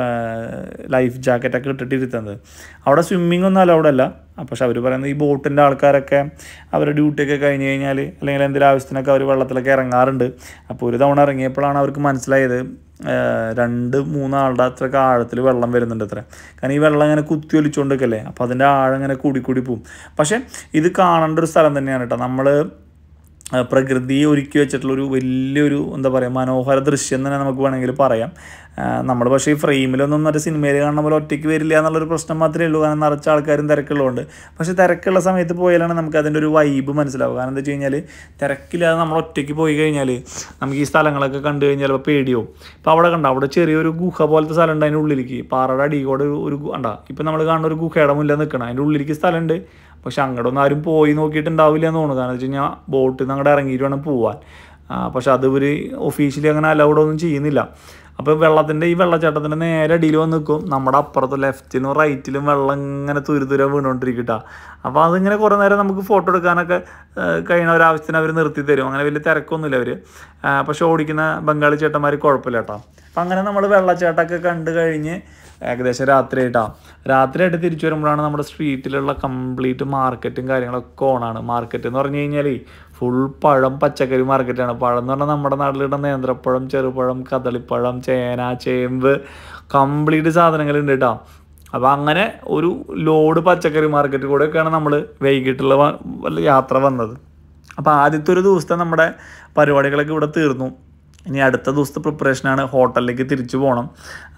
ലൈഫ് ജാക്കറ്റൊക്കെ ഇട്ടിട്ട് ഇരുത്തുന്നത് അവിടെ സ്വിമ്മിംഗ് ഒന്നും അലൗഡ് അല്ല പക്ഷെ അവർ പറയുന്നത് ഈ ബോട്ടിൻ്റെ ആൾക്കാരൊക്കെ അവരുടെ ഡ്യൂട്ടിയൊക്കെ കഴിഞ്ഞ് കഴിഞ്ഞാൽ അല്ലെങ്കിൽ എന്തെങ്കിലും ആവശ്യത്തിനൊക്കെ അവർ വെള്ളത്തിലൊക്കെ ഇറങ്ങാറുണ്ട് അപ്പോൾ ഒരു തവണ ഇറങ്ങിയപ്പോഴാണ് അവർക്ക് മനസ്സിലായത് ഏഹ് രണ്ട് മൂന്നാളുടെ അത്രയൊക്കെ ആഴത്തിൽ വെള്ളം വരുന്നുണ്ട് അത്ര കാരണം ഈ വെള്ളം ഇങ്ങനെ കുത്തി ഒലിച്ചുകൊണ്ടിരിക്കല്ലേ അപ്പോൾ അതിൻ്റെ ആഴം ഇങ്ങനെ കൂടി കൂടി പോവും പക്ഷേ ഇത് കാണേണ്ട ഒരു സ്ഥലം തന്നെയാണ് കേട്ടോ നമ്മൾ ആ, പ്രകൃതി ഒരുക്കി വെച്ചിട്ടുള്ള ഒരു വലിയൊരു എന്താ പറയുക മനോഹര ദൃശ്യം തന്നെ നമുക്ക് വേണമെങ്കിൽ പറയാം നമ്മൾ പക്ഷേ ഈ ഫ്രെയിമിലൊന്നും ഒരു സിനിമയിൽ കാണുന്ന പോലെ ഒറ്റയ്ക്ക് വരില്ല എന്നുള്ളൊരു പ്രശ്നം മാത്രമേ ഉള്ളൂ കാരണം നിറച്ച ആൾക്കാരും തിരക്കുള്ളതുകൊണ്ട് പക്ഷേ തിരക്കുള്ള സമയത്ത് പോയാലാണ് നമുക്ക് അതിൻ്റെ ഒരു വൈബ് മനസ്സിലാവുക കാരണം എന്താ വെച്ച് കഴിഞ്ഞാൽ തിരക്കില്ലാതെ നമ്മൾ ഒറ്റയ്ക്ക് പോയി കഴിഞ്ഞാൽ നമുക്ക് ഈ സ്ഥലങ്ങളൊക്കെ കണ്ടു കഴിഞ്ഞാൽ ചിലപ്പോൾ പേടിയാവും ഇപ്പോൾ അവിടെ കണ്ട അവിടെ ചെറിയൊരു ഗുഹ പോലത്തെ സ്ഥലം ഉണ്ട് അതിൻ്റെ ഉള്ളിലേക്ക് പാറയുടെ അടി കൂടെ ഒരു ഒരു ഗു- കണ്ട ഇപ്പം നമ്മൾ കാണുന്ന ഒരു ഗുഹയുടെ മുന്നിൽ നിൽക്കണം അതിൻ്റെ ഉള്ളിലേക്ക് സ്ഥലമുണ്ട് പക്ഷെ അങ്ങോട്ടൊന്നും ആരും പോയി നോക്കിയിട്ടുണ്ടാവില്ല എന്ന് തോന്നുന്നു കാരണം വെച്ച് കഴിഞ്ഞാൽ ബോട്ടിൽ നിന്ന് അങ്ങോട്ട് ഇറങ്ങിയിട്ട് വേണം പോവാൻ ആ, പക്ഷെ അത് ഇവർ ഒഫീഷ്യലി അങ്ങനെ അലൗഡ് ഒന്നും ചെയ്യുന്നില്ല അപ്പോൾ വെള്ളത്തിൻ്റെ ഈ വെള്ളച്ചാട്ടത്തിൻ്റെ നേരെ അടിയിൽ വന്ന് നിൽക്കും നമ്മുടെ അപ്പുറത്ത് ലെഫ്റ്റിലും റൈറ്റിലും വെള്ളം ഇങ്ങനെ തുരുതുര വീണുകൊണ്ടിരിക്കട്ടാ അപ്പോൾ അതിങ്ങനെ കുറേ നേരം നമുക്ക് ഫോട്ടോ എടുക്കാനൊക്കെ ആ, കഴിയണ ഒരാവശ്യത്തിന് അവർ നിർത്തി തരും അങ്ങനെ വലിയ തിരക്കൊന്നുമില്ല അവർ പക്ഷെ ഓടിക്കുന്ന ബംഗാളി ചേട്ടന്മാർ കുഴപ്പമില്ല കേട്ടോ അപ്പം അങ്ങനെ നമ്മൾ വെള്ളച്ചാട്ടമൊക്കെ കണ്ടു കഴിഞ്ഞ് ഏകദേശം രാത്രി ആയിട്ടാ രാത്രി ആയിട്ട് തിരിച്ചു വരുമ്പോഴാണ് നമ്മുടെ സ്ട്രീറ്റിലുള്ള കംപ്ലീറ്റ് മാർക്കറ്റും കാര്യങ്ങളൊക്കെ ഓണാണ് മാർക്കറ്റ് എന്ന് പറഞ്ഞു കഴിഞ്ഞാൽ ഫുൾ പഴം പച്ചക്കറി മാർക്കറ്റാണ് പഴം എന്ന് പറഞ്ഞാൽ നമ്മുടെ നാട്ടിലിടുന്ന നേന്ത്രപ്പഴം ചെറുപഴം കദളിപ്പഴം ചേന ചേമ്പ് കംപ്ലീറ്റ് സാധനങ്ങളുണ്ട് കേട്ടോ അപ്പോൾ അങ്ങനെ ഒരു ലോഡ് പച്ചക്കറി മാർക്കറ്റ് കൂടെയൊക്കെയാണ് നമ്മൾ വൈകിട്ടുള്ള വ- വല്ല യാത്ര വന്നത് അപ്പോൾ ആദ്യത്തെ ഒരു ദിവസത്തെ നമ്മുടെ പരിപാടികളൊക്കെ ഇവിടെ തീർന്നു ഇനി അടുത്ത ദിവസത്തെ പ്രിപ്പറേഷനാണ് ഹോട്ടലിലേക്ക് തിരിച്ചു പോകണം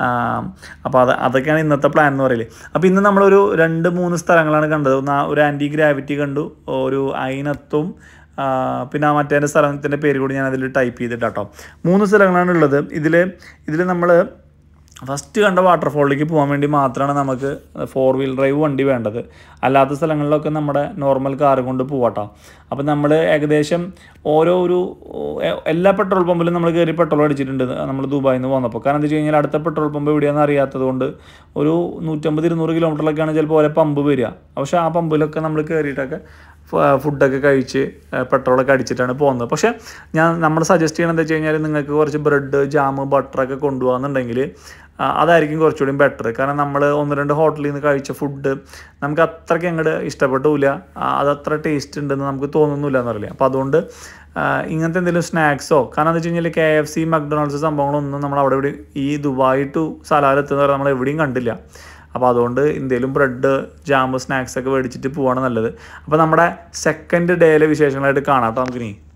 അപ്പോൾ അത് അതൊക്കെയാണ് ഇന്നത്തെ പ്ലാൻ എന്ന് പറയല് അപ്പോൾ ഇന്ന് നമ്മളൊരു രണ്ട് മൂന്ന് സ്ഥലങ്ങളാണ് കണ്ടത് ഒന്ന് ആ ഒരു ആൻറ്റി ഗ്രാവിറ്റി കണ്ടു ഒരു അയിനത്തും ആ, പിന്നെ ആ മറ്റേ സ്ഥലത്തിൻ്റെ പേര് കൂടി ഞാൻ അതിൽ ടൈപ്പ് ചെയ്തിട്ടാട്ടോ മൂന്ന് സ്ഥലങ്ങളാണ് ഉള്ളത് ഇതിൽ ഇതിൽ നമ്മൾ ഫസ്റ്റ് കണ്ട വാട്ടർഫോളിലേക്ക് പോകാൻ വേണ്ടി മാത്രമാണ് നമുക്ക് ഫോർ വീൽ ഡ്രൈവ് വണ്ടി വേണ്ടത് അല്ലാത്ത സ്ഥലങ്ങളിലൊക്കെ നമ്മുടെ നോർമൽ കാർ കൊണ്ട് പോവാട്ടോ അപ്പം നമ്മൾ ഏകദേശം ഓരോ ഒരു എ- എല്ലാ പെട്രോൾ പമ്പിലും നമ്മൾ കയറി പെട്രോൾ അടിച്ചിട്ടുണ്ട് നമ്മൾ ദുബായിൽ നിന്ന് പോകുന്നപ്പോൾ കാരണം എന്താ വെച്ച് കഴിഞ്ഞാൽ അടുത്ത പെട്രോൾ പമ്പ് എവിടെയാണെന്ന് അറിയാത്തത് കൊണ്ട് ഒരു നൂറ്റമ്പത് ഇരുന്നൂറ് കിലോമീറ്ററിലൊക്കെയാണ് ചിലപ്പോൾ ഓരോ പമ്പ് വരിക പക്ഷേ ആ പമ്പിലൊക്കെ നമ്മൾ കയറിയിട്ടൊക്കെ ഫ- ഫുഡൊക്കെ കഴിച്ച് ഏഹ് പെട്രോളൊക്കെ അടിച്ചിട്ടാണ് പോകുന്നത് പക്ഷേ ഞാൻ നമ്മൾ സജസ്റ്റ് ചെയ്യണത് വെച്ച് കഴിഞ്ഞാൽ നിങ്ങൾക്ക് കുറച്ച് ബ്രെഡ് ജാം ബട്ടറൊക്കെ കൊണ്ടുപോകാന്നുണ്ടെങ്കിൽ ആ, അതായിരിക്കും കുറച്ചുകൂടി ബെറ്റർ കാരണം നമ്മൾ ഒന്ന് രണ്ട് ഹോട്ടലിൽ നിന്ന് കഴിച്ച ഫുഡ് നമുക്ക് അത്രയ്ക്ക് അങ്ങോട്ട് ഇഷ്ടപ്പെട്ടില്ല അത് അത്ര ടേസ്റ്റ് ഉണ്ടെന്ന് നമുക്ക് തോന്നുന്നില്ല എന്ന് പറയില്ലേ അപ്പോൾ അതുകൊണ്ട് ആ, ഇങ്ങനത്തെ എന്തെങ്കിലും സ്നാക്സോ കാരണം എന്താ വെച്ച് കഴിഞ്ഞാൽ കെ എഫ് സി മക്ഡൊണാൾഡ്സ് സംഭവങ്ങളൊന്നും നമ്മൾ അവിടെ ഇവിടെ ഈ ദുബായ് ടു സലാലെത്തുന്നവരെ നമ്മൾ എവിടെയും കണ്ടില്ല അപ്പോൾ അതുകൊണ്ട് എന്തെങ്കിലും ബ്രെഡ് ജാം സ്നാക്സ് ഒക്കെ മേടിച്ചിട്ട് പോവാണ് നല്ലത് അപ്പോൾ നമ്മുടെ സെക്കൻഡ് ഡേയിലെ വിശേഷങ്ങളായിട്ട് കാണാം കേട്ടോ നമുക്കിനി